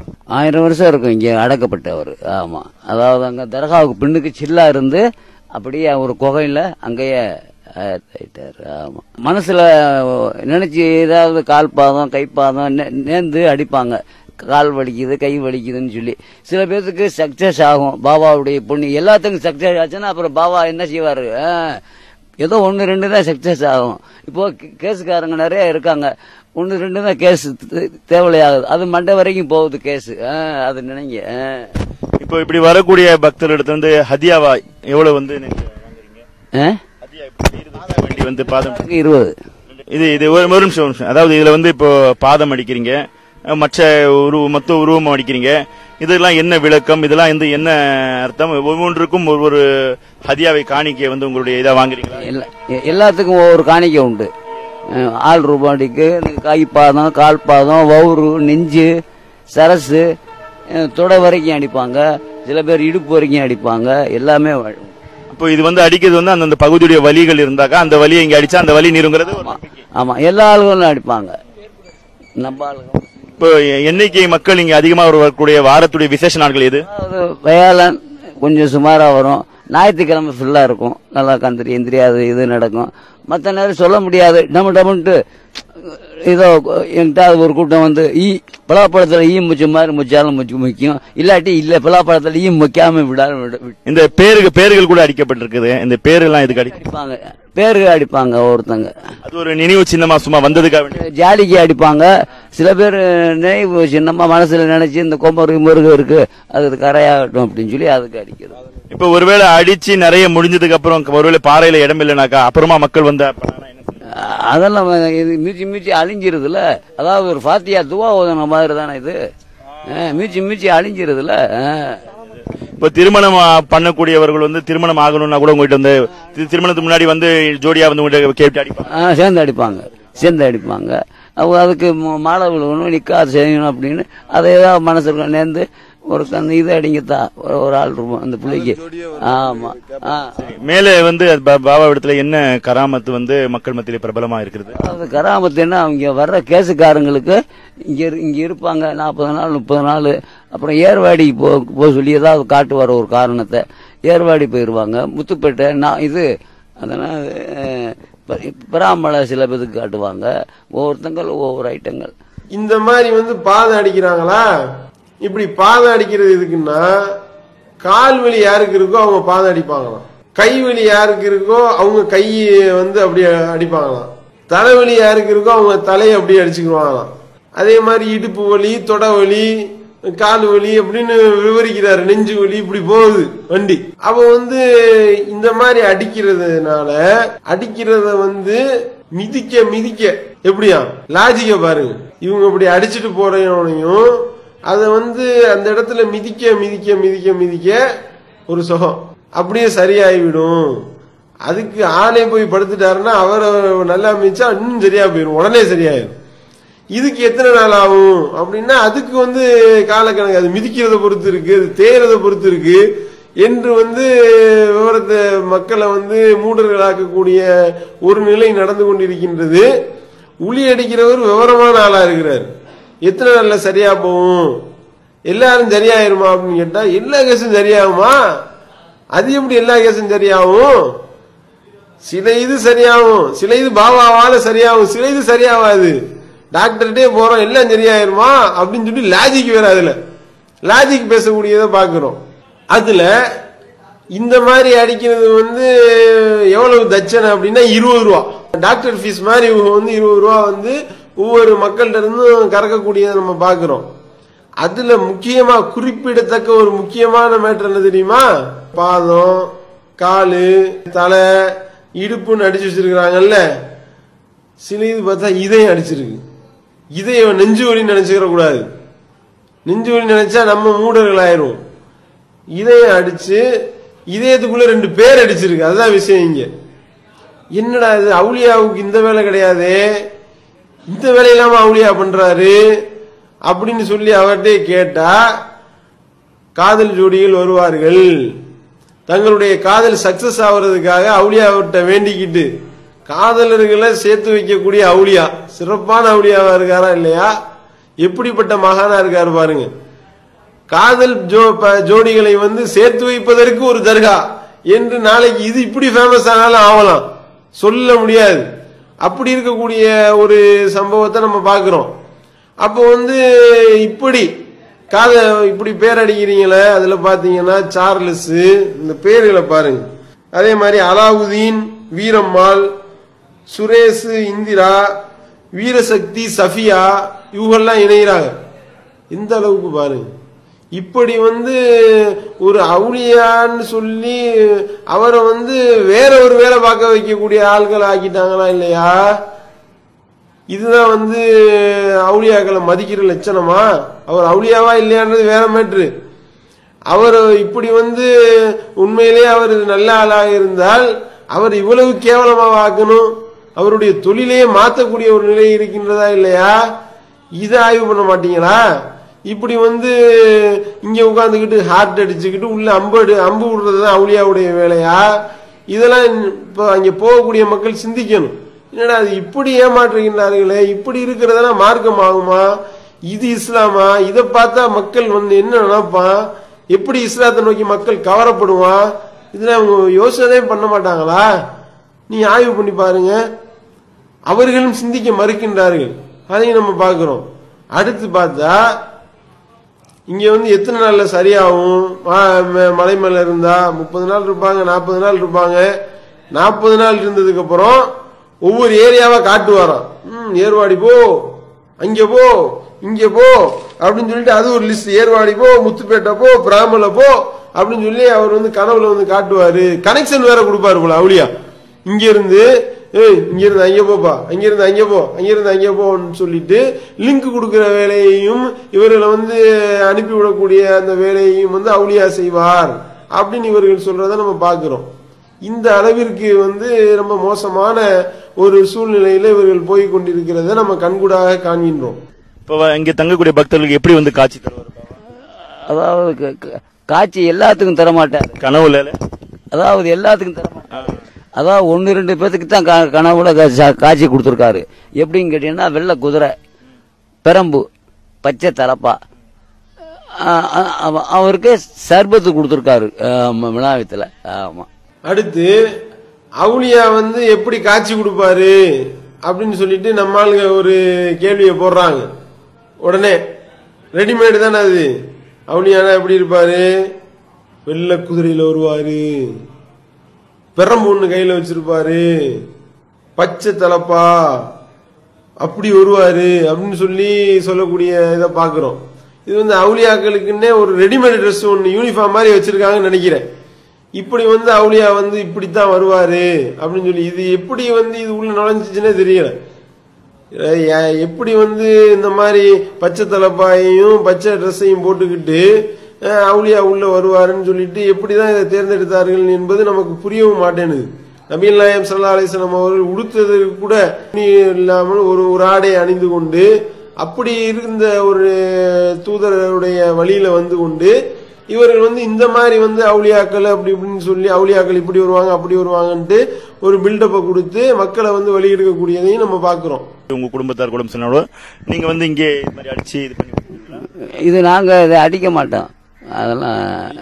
ஆயிரம் வருஷம் இருக்கும் இங்கே அடக்கப்பட்டவர் ஆமா அதாவது அங்க தர்காவுக்கு பின்னுக்கு சில்லா இருந்து அப்படியே ஒரு குகையில அங்கேயே ஆயிட்டாரு ஆமா மனசுல நினைச்சு ஏதாவது கால் பாதம் கை பாதம் நே- நேர்ந்து அடிப்பாங்க கால் வலிக்குது கை வலிக்குதுன்னு சொல்லி சில பேர்த்துக்கு சக்சஸ் ஆகும் பாபாவுடைய பொண்ணு எல்லாத்துக்கும் சக்சஸ் ஆச்சுன்னா அப்புறம் பாபா என்ன செய்வாரு ஆ, ஏதோ ஒன்று ரெண்டு தான் சக்சஸ் ஆகும் இப்போ கே- கேஸுக்காரங்க நிறைய இருக்காங்க ஒன்று ரெண்டு தான் கேஸ் தேவையாகுது அது மண்டை வரைக்கும் போகுது கேஸ் அது நினைங்க ஆ. இப்போ இப்படி வரக்கூடிய பக்தர்களிடத்துல வந்து ஹதியாவா எவ்வளவு வந்து நீங்க வாங்குறீங்க ஆ? ஹதியா இப்படி செய்யறதுக்கு வேண்டி வந்து பாதம் இருபது இது இது ஒரு ஒரு நிமிஷம் ஒரு நிமிஷம் அதாவது இதுல வந்து இப்போ பாதம் அடிக்கிறீங்க அஹ் மற்ற உரு மொத்த உருவம் அடிக்கிறீங்க இதெல்லாம் என்ன விளக்கம் இதெல்லாம் வந்து என்ன அர்த்தம் ஒவ்வொன்றுக்கும் ஒரு ஒரு ஹதியாவை காணிக்கை வந்து உங்களுடைய இதா வாங்குறீங்களா எல்லா- எ- எல்லாத்துக்கும் ஒவ்வொரு காணிக்கை உண்டு அஹ் ஆள் ரூபாடிக்கு கை பாதம் கால் பாதம் வவுறு நெஞ்சு சரசு அஹ் தொடை வரைக்கும் அடிப்பாங்க சில பேர் இடுப்பு வரைக்கும் அடிப்பாங்க எல்லாமே வ- இப்போ இது வந்து அடிக்கிறது வந்து அந்தந்த பகுதியுடைய வலிகள் இருந்தாக்கா அந்த வலியை இங்க அடிச்சா அந்த வலி நீருங்கிறது ஒரு நம்பிக்கை. ஆமா எல்லா ஆளுகளும் அடிப்பாங்க நம்ம ஆளுங்க இப்போ எண்ணிக்கை மக்கள் இங்க அதிகமா வரக்கூடிய வாரத்துடைய விசேஷ நாட்கள் எது அதாவது வயாளன் கொஞ்சம் சுமாரா வரும் ஞாயிற்றுக்கிழமை ஃபுல்லா இருக்கும் நல்லா கந்திரி எந்திரி அது இது நடக்கும் மற்ற நேரம் சொல்ல முடியாது டமு டமுன்ட்டு ஏதோ என்கிட்ட ஒரு கூட்டம் வந்து ஈ பலாப்பழத்துல ஈ முச்ச மாதிரி முச்சாலும் முச்சு முக்கியம் இல்லாட்டி இல்ல பலாப்பழத்துல ஈ முக்காம விடாம விட- விட்டு இந்த பேருக்கு பேர்கள் கூட அடிக்கப்பட்டிருக்குது இந்த பேரெல்லாம் இதுக்கு அடி அடிப்பாங்க பேரு அடிப்பாங்க ஒருத்தங்க அது ஒரு நினைவு சின்னமா சும்மா வந்ததுக்காக வேண்டி ஜாலிக்கு அடிப்பாங்க சில பேர் நினைவு சின்னமா மனசுல நினைச்சு இந்த கொம்பரு முருகு இருக்கு அது கரையாகட்டும் அப்படின்னு சொல்லி அதுக்கு அடிக்கிறது இப்ப ஒருவேளை அடிச்சு நிறைய முடிஞ்சதுக்கு அப்புறம் ஒருவேளை பாறையில இடம் இல்லைனாக்கா அப்புறமா மக்கள் வந்து அப்ப நானா என்ன செய்ய? அதெல்லாம் வ- இது மீச்சி மீச்சி அழிஞ்சிருதுல அதாவது ஒரு ஃபாத்தியா துவா ஓதுன மாதிரி தானே இது ஆ, மீச்சி மீச்சி அழிஞ்சிருதுல ஆ. இப்ப திருமணம் ஆ, பண்ணக்கூடியவர்கள் வந்து திருமணம் ஆகணும்னா கூட உங்ககிட்ட வந்து தி- திருமணத்துக்கு முன்னாடி வந்து ஜோடியா வந்து உங்ககிட்ட கேட்டு அடிப்பாங்க ஆ, சேர்ந்து அடிப்பாங்க சேர்ந்து அடிப்பாங்க அவங்க அதுக்கு ம- மாலை விழுகணும் நிக்காது செய்யணும் அப்படின்னு அதை ஏதாவது மனசுல நேர்ந்து ஒரு கண்ணு இது அடிங்கத்தா ஒரு ஒரு ஆள் இருக்கும் அந்த பிள்ளைக்கு ஆமா ஆ. மேலே வந்து அது பா- பாபா இடத்துல என்ன கராமத்து வந்து மக்கள் மத்தியில பிரபலமா இருக்கிறது அதாவது கராமத்துன்னா அவங்க வர்ற கேஸுக்காரங்களுக்கு இங்க இரு- இங்க இருப்பாங்க நாற்பது நாள் முப்பது நாள் அப்புறம் ஏர்வாடிக்கு போ போக சொல்லி ஏதாவது காட்டுவார் ஒரு காரணத்தை ஏர்வாடி போயிடுவாங்க முத்துப்பேட்டை நான் இது அதனால் பிராமலை சில பேருக்கு காட்டுவாங்க ஒவ்வொருத்தங்கள் ஒவ்வொரு ஐட்டங்கள் இந்த மாதிரி வந்து பாதம் அடிக்கிறாங்களா இப்படி பாதம் அடிக்கிறது எதுக்குன்னா கால் வலி யாருக்கு இருக்கோ அவங்க பாதம் அடிப்பாங்களாம் கை வலி யாருக்கு இருக்கோ அவங்க கையை வந்து அப்படி அடிப்பாங்களாம் தலைவலி யாருக்கு இருக்கோ அவங்க தலையை அப்படியே அடிச்சுக்குவாங்களாம் அதே மாதிரி இடுப்பு வலி தொடை வலி கால் வலி அப்படின்னு விவரிக்கிறாரு நெஞ்சு வலி இப்படி போகுது வண்டி அவ வந்து இந்த மாதிரி அடிக்கிறதுனால அடிக்கிறத வந்து மிதிக்க மிதிக்க எப்படியா லாஜிக்க பாருங்க இவங்க இப்படி அடிச்சிட்டு போறவனையும் அதை வந்து அந்த இடத்துல மிதிக்க மிதிக்க மிதிக்க மிதிக்க ஒரு சுகம் அப்படியே சரியாயிவிடும் அதுக்கு ஆளே போய் படுத்துட்டாருன்னா அவரை நல்லா மிதிச்சா இன்னும் சரியா போயிடும் உடனே சரியாயிடும் இதுக்கு எத்தனை நாள் ஆகும் அப்படின்னா அதுக்கு வந்து காலக்கணக்கு அது மிதிக்கிறத பொறுத்து இருக்கு அது தேயறத பொறுத்து இருக்கு என்று வந்து விவரத்தை மக்களை வந்து மூடர்களாக்கக்கூடிய ஒரு நிலை நடந்து கொண்டிருக்கின்றது உளி அடிக்கிறவர் விவரமான ஆளா இருக்கிறார் எத்தனை நாள்ல சரியா போகும் எல்லாரும் சரியாயிருமா அப்படின்னு கேட்டா எல்லா கேஸும் சரியாகுமா அது எப்படி எல்லா கேஸும் சரியாகும் சில இது சரியாகும் சில இது பாபாவால சரியாகும் சில இது சரியாகாது டாக்டர்கிட்டே போறோம் எல்லாம் சரியாயிருமா அப்படின்னு சொல்லி லாஜிக் வேற அதுல லாஜிக் பேசக்கூடியதை பாக்குறோம் அதுல இந்த மாதிரி அடிக்கிறது வந்து எவ்வளவு தட்சணை அப்படின்னா இருபது ரூபா டாக்டர் ஃபீஸ் மாதிரி இவங்க வந்து இருபது ரூபா வந்து ஒவ்வொரு மக்கள்கிட்ட இருந்தும் கறக்கக்கூடியதை நம்ம பாக்குறோம் அதுல முக்கியமா குறிப்பிடத்தக்க ஒரு முக்கியமான மேட்டர் என்ன தெரியுமா பாதம் காலு தலை இடுப்புன்னு அடிச்சு வச்சிருக்கிறாங்கல்ல சில இது பார்த்தா இதயம் அடிச்சிருக்கு இதயம் நெஞ்சு வலி நினைச்சுக்கிற கூடாது நெஞ்சு வலி நினைச்சா நம்ம மூடர்கள் ஆயிரும் இதயம் அடிச்சு இதயத்துக்குள்ள ரெண்டு பேர் அடிச்சிருக்கு அதுதான் விஷயம் இங்க என்னடா இது அவுளியாவுக்கு இந்த வேலை கிடையாதே இந்த வேலையெல்லாம அவுளியா பண்றாரு அப்படின்னு சொல்லி அவர்கிட்ட கேட்டா காதல் ஜோடிகள் வருவார்கள் தங்களுடைய காதல் சக்சஸ் ஆகுறதுக்காக அவுளியா அவர்கிட்ட வேண்டிக்கிட்டு காதலர்களை சேர்த்து வைக்கக்கூடிய அவுளியா சிறப்பான அவுளியாவா இருக்காரா இல்லையா எப்படிப்பட்ட மகானா இருக்காரு பாருங்க காதல் ஜோ ப- ஜோடிகளை வந்து சேர்த்து வைப்பதற்கு ஒரு தர்கா என்று நாளைக்கு இது இப்படி ஃபேமஸ் ஆனாலும் ஆகலாம் சொல்ல முடியாது அப்படி இருக்கக்கூடிய ஒரு சம்பவத்தை நம்ம பார்க்கிறோம் அப்போ வந்து இப்படி காத இப்படி பேர் அடிக்கிறீங்களே அதுல பாத்தீங்கன்னா சார்லஸ் இந்த பேர்களை பாருங்க அதே மாதிரி அலாவுதீன் வீரம்மாள் சுரேஷ் இந்திரா வீரசக்தி சஃபியா இவங்கெல்லாம் இணைகிறாங்க இந்த அளவுக்கு பாருங்க இப்படி வந்து ஒரு அவுளியான்னு சொல்லி அவரை வந்து வேற ஒரு வேலை பார்க்க வைக்கக்கூடிய ஆள்கள் ஆக்கிட்டாங்களா இல்லையா இதுதான் வந்து அவுளியாக்களை மதிக்கிற லட்சணமா அவர் அவுளியாவா இல்லையான்றது வேற மேட்ரு அவர் இப்படி வந்து உண்மையிலேயே அவர் நல்ல ஆளாக இருந்தால் அவர் இவ்வளவு கேவலமாக ஆக்கணும் அவருடைய தொழிலையே மாற்றக்கூடிய ஒரு நிலை இருக்கின்றதா இல்லையா இதை ஆய்வு பண்ண மாட்டீங்களா இப்படி வந்து இங்க உட்காந்துக்கிட்டு ஹார்ட் அடிச்சுக்கிட்டு உள்ள அம்பு அடி- அம்பு விடுறது தான் அவுளியாவுடைய வேலையா இதெல்லாம் இப்போ அங்க போகக்கூடிய மக்கள் சிந்திக்கணும் என்னடா அது இப்படி ஏமாற்றுகின்றார்களே இப்படி இருக்கிறதெல்லாம் மார்க்கம் ஆகுமா இது இஸ்லாமா இதை பார்த்தா மக்கள் வந்து என்ன நினைப்பான் எப்படி இஸ்லாத்தை நோக்கி மக்கள் கவரப்படுவான் இதுல அவங்க யோசனை பண்ண மாட்டாங்களா நீ ஆய்வு பண்ணி பாருங்க அவர்களும் சிந்திக்க மறுக்கின்றார்கள் அதையும் நம்ம பார்க்கிறோம் அடுத்து பார்த்தா இங்க வந்து எத்தனை நாள்ல சரியாகும் மா- ம- மலை மேல இருந்தா முப்பது நாள் இருப்பாங்க நாற்பது நாள் இருப்பாங்க நாற்பது நாள் இருந்ததுக்கு அப்புறம் ஒவ்வொரு ஏரியாவா காட்டுவாராம் ம் ஏர்வாடி போ அங்க போ இங்க போ அப்படின்னு சொல்லிட்டு அது ஒரு லிஸ்ட் ஏர்வாடி போ முத்துப்பேட்டை போ பிராமல போ அப்படின்னு சொல்லி அவர் வந்து கனவுல வந்து காட்டுவாரு கனெக்ஷன் வேற கொடுப்பாரு போல அவளியா இங்க இருந்து ஏய் இங்க இருந்து அங்க போப்பா அங்க இருந்து அங்க போ அங்க இருந்து அங்க போன்னு சொல்லிட்டு லிங்க் கொடுக்கிற வேலையையும் இவர்களை வந்து அனுப்பி விடக்கூடிய அந்த வேலையையும் வந்து அவுளியா செய்வார் அப்படின்னு இவர்கள் சொல்றத நம்ம பார்க்கிறோம் இந்த அளவிற்கு வந்து ரொம்ப மோசமான ஒரு சூழ்நிலையில இவர்கள் போய் கொண்டிருக்கிறத நம்ம கண்கூடாக காண்கின்றோம் இப்போ இங்க தங்கக்கூடிய பக்தர்களுக்கு எப்படி வந்து காட்சி தருவார் அதாவது க- க- காட்சி எல்லாத்துக்கும் தர மாட்டார் கனவுல அதாவது எல்லாத்துக்கும் தர மாட்டார் அதாவது ஒன்று ரெண்டு பேத்துக்கு தான் க- கனவுல கா- சா- காட்சி கொடுத்துருக்காரு எப்படின்னு கேட்டீங்கன்னா வெள்ளை குதிரை பெரம்பு பச்சை தலப்பா ஆ, ஆ, அவ- அவருக்கு சர்பத்து கொடுத்துருக்காரு விழாவத்தில் ஆமாம் அடுத்து அவுளியா வந்து எப்படி காட்சி கொடுப்பாரு அப்படின்னு சொல்லிட்டு நம்ம ஆளுங்க ஒரு கேள்வியை போடுறாங்க உடனே ரெடிமேடு தானே அது அவுளியானா எப்படி இருப்பாரு வெள்ளை குதிரையில வருவாரு பெரம்பு ஒண்ணு கையில வச்சிருப்பாரு பச்சை தலப்பா அப்படி வருவாரு அப்படின்னு சொல்லி சொல்லக்கூடிய இதை பார்க்கிறோம் இது வந்து அவுளியாக்களுக்குன்னே ஒரு ரெடிமேட் Dress ஒன்று யூனிஃபார்ம் மாதிரி வச்சிருக்காங்கன்னு நினைக்கிறேன் இப்படி வந்து அவுளியா வந்து இப்படித்தான் வருவாரு அப்படின்னு சொல்லி இது எப்படி வந்து இது உள்ள நுழைஞ்சிச்சுன்னே தெரியல அஹ் எ- எப்படி வந்து இந்த மாதிரி பச்சை தலப்பாயையும் பச்சை ட்ரெஸ்ஸையும் போட்டுக்கிட்டு அஹ், அவுலியா உள்ள வருவாருன்னு சொல்லிட்டு எப்படிதான் இதை தேர்ந்தெடுத்தார்கள் என்பது நமக்கு புரியவும் மாட்டேனுது நபீல் நாயம் சல்லா அலிஸ்லாம் அவர்கள் உடுத்ததற்கு கூட துணி இல்லாமல் ஒரு ஒரு ஆடை அணிந்து கொண்டு அப்படி இருந்த ஒரு தூதருடைய வழியில வந்து கொண்டு இவர்கள் வந்து இந்த மாதிரி வந்து அவுளியாக்கள் அப்படி இப்படின்னு சொல்லி அவுளியாக்கள் இப்படி வருவாங்க அப்படி வருவாங்கன்ட்டு ஒரு பில்டப்பை கொடுத்து மக்களை வந்து வெளியெடுக்கக்கூடியதையும் நம்ம பார்க்கிறோம் உங்க குடும்பத்தார் குடும்பம் சொன்னாலோ நீங்க வந்து இங்கே இது மாதிரி அடிச்சு இது பண்ணி கொடுப்பீங்களா? இது நாங்கள் இதை அடிக்க மாட்டோம் அதெல்லாம்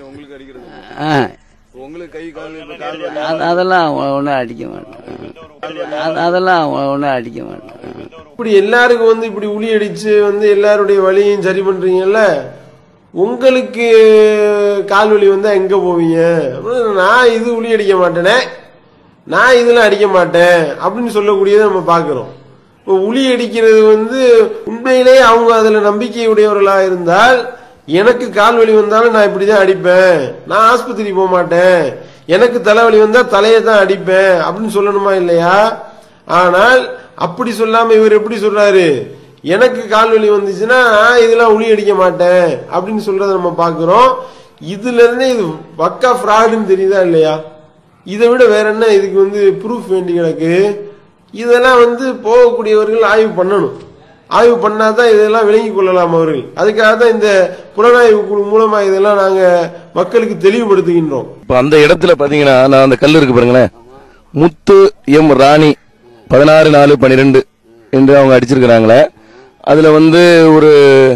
ஆ உங்களுக்கு கை கால் இப்ப கால் அது- அதெல்லாம் ஒன்றும் அடிக்க மாட்டோம் அது- அதெல்லாம் ஒன்றும் அடிக்க மாட்டோம் இப்படி எல்லாருக்கும் வந்து இப்படி உளி அடிச்சு வந்து எல்லாருடைய வழியையும் சரி பண்றீங்கல்ல உங்களுக்கு கால் வலி வந்தா எங்க போவீங்க அப்படின்னு நான் இது உளி அடிக்க மாட்டேனே நான் இதெல்லாம் அடிக்க மாட்டேன் அப்படின்னு சொல்லக்கூடியதை நம்ம பார்க்கிறோம் இப்போ உளி அடிக்கிறது வந்து உண்மையிலேயே அவங்க அதுல நம்பிக்கை உடையவர்களா இருந்தால் எனக்கு கால் வலி வந்தாலும் நான் இப்படிதான் அடிப்பேன் நான் ஆஸ்பத்திரி போக மாட்டேன் எனக்கு தலைவலி வந்தா தலையை தான் அடிப்பேன் அப்படின்னு சொல்லணுமா இல்லையா ஆனால் அப்படி சொல்லாம இவர் எப்படி சொல்றாரு எனக்கு கால் வலி வந்துச்சுன்னா நான் இதெல்லாம் உளி அடிக்க மாட்டேன் அப்படின்னு சொல்றதை நம்ம பார்க்கிறோம் இதுல இருந்தே இது பக்கா ஃப்ராடுன்னு தெரியுதா இல்லையா இதை விட வேற என்ன இதுக்கு வந்து ப்ரூஃப் வேண்டி கிடக்கு இதெல்லாம் வந்து போகக்கூடியவர்கள் ஆய்வு பண்ணணும் ஆய்வு பண்ணாதான் இதெல்லாம் விளங்கிக் கொள்ளலாம் அவர்கள் அதுக்காக தான் இந்த புலனாய்வு குழு மூலமா இதெல்லாம் நாங்க மக்களுக்கு தெளிவுபடுத்துகின்றோம் இப்ப அந்த இடத்துல பாத்தீங்கன்னா நான் அந்த கல் இருக்கு பாருங்களேன் முத்து எம் ராணி பதினாறு நாலு பன்னிரெண்டு என்று அவங்க அடிச்சிருக்கிறாங்களே அதுல வந்து ஒரு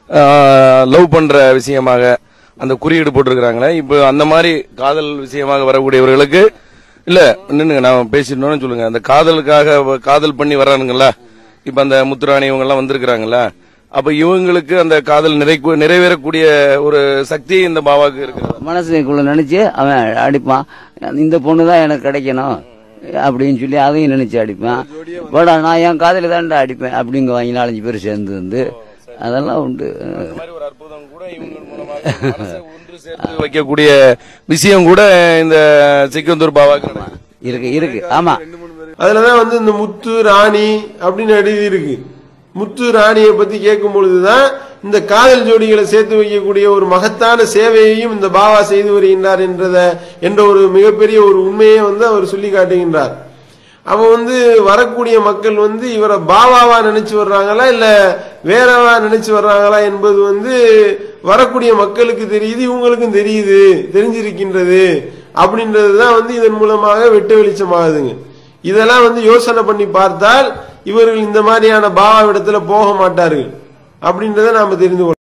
லவ் பண்ற விஷயமாக அந்த குறியீடு போட்டிருக்கிறாங்களே இப்போ அந்த மாதிரி காதல் விஷயமாக வரக்கூடியவர்களுக்கு இல்ல நின்னுங்க நான் பேசிட்டோம்னு சொல்லுங்க அந்த காதலுக்காக வ- காதல் பண்ணி வர்றானுங்களா இப்ப அந்த முத்துராணி இவங்க எல்லாம் வந்திருக்கிறாங்களா அப்ப இவங்களுக்கு அந்த காதல் நிறை நிறைவேறக்கூடிய ஒரு சக்தி இந்த பாபாவுக்கு இருக்கிறது மனசுக்குள்ள நினைச்சு அவன் அடிப்பான் இந்த பொண்ணு தான் எனக்கு கிடைக்கணும் அப்படின்னு சொல்லி அதையும் நினைச்சு அடிப்பேன் போடா நான் என் காதலி தான்டா அடிப்பேன் அப்படிங்க வாங்கி நாலஞ்சு பேர் சேர்ந்து வந்து அதெல்லாம் உண்டு இந்த மாதிரி ஒரு அற்புதம் கூட இவங்க மூலமாக மனசை ஒன்று சேர்த்து வைக்கக்கூடிய விஷயம் கூட இந்த சிக்கந்தூர் பாபாவுக்கு நடக்குது. இருக்கு இருக்கு ஆமா அதுலதான் வந்து இந்த முத்து ராணி அப்படின்னு எழுதி இருக்கு முத்து ராணியை பத்தி கேட்கும் பொழுதுதான் இந்த காதல் ஜோடிகளை சேர்த்து வைக்கக்கூடிய ஒரு மகத்தான சேவையையும் இந்த பாபா செய்து வருகின்றார் என்றத என்ற ஒரு மிகப்பெரிய ஒரு உண்மையை வந்து அவர் சொல்லி காட்டுகின்றார் அவ வந்து வரக்கூடிய மக்கள் வந்து இவரை பாபாவா நினைச்சு வர்றாங்களா இல்ல வேறவா நினைச்சு வர்றாங்களா என்பது வந்து வரக்கூடிய மக்களுக்கு தெரியுது இவங்களுக்கும் தெரியுது தெரிஞ்சிருக்கின்றது அப்படின்றதுதான் வந்து இதன் மூலமாக வெட்ட வெளிச்சமாகுதுங்க இதெல்லாம் வந்து யோசனை பண்ணி பார்த்தால் இவர்கள் இந்த மாதிரியான பாவாவிடத்துல போக மாட்டார்கள் அப்படின்றத நாம தெரிந்து கொள்ளலாம்